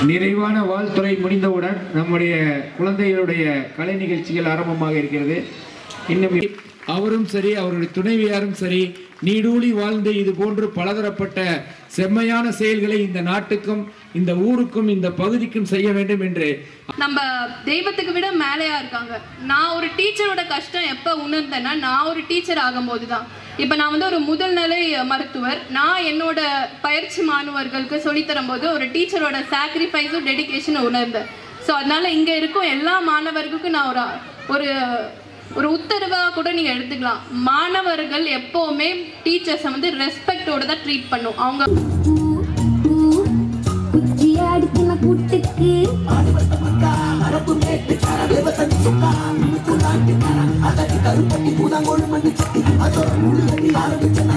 நிறைவான வாழ்த்துறை முடிந்தவுடன் நம்முடைய குழந்தைகளுடைய கலை நிகழ்ச்சிகள் ஆரம்பமாக இருக்கிறது இன்னும் அவரும் சரி அவருடைய துணைவியாரும் சரி நீடூழி வாழ்ந்து இது போன்று பலதரப்பட்ட செம்மையான செயல்களை இந்த நாட்டுக்கும் இந்த ஊருக்கும் இந்த பகுதிக்கும் செய்ய வேண்டும் என்று நம்ம தெய்வத்துக்கு விட மேலேயா இருக்காங்க நான் ஒரு டீச்சரோட கஷ்டம் எப்ப உணர்ந்தேன்னா நான் ஒரு டீச்சர் ஆகும்போது தான் இப்போ நான் வந்து ஒரு முதல்நிலை மருத்துவர் நான் என்னோட பயிற்சி மாணவர்களுக்கு சொல்லித் தரும்போது ஒரு டீச்சரோட சாக்ரிஃபைஸும் டெடிகேஷனும் உணர்ந்தேன் ஸோ அதனால இங்க இருக்கும் எல்லா மாணவர்களுக்கும் நான் ஒரு ஒரு ஒரு உத்தரவா கூட நீங்க எடுத்துக்கலாம் மாணவர்கள் எப்பவுமே டீச்சர்ஸை வந்து ரெஸ்பெக்டோட தான் ட்ரீட் பண்ணும் அவங்க குச்சி அடிக்கின கூட்டுக்கு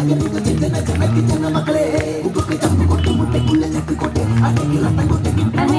அன்னைக்கு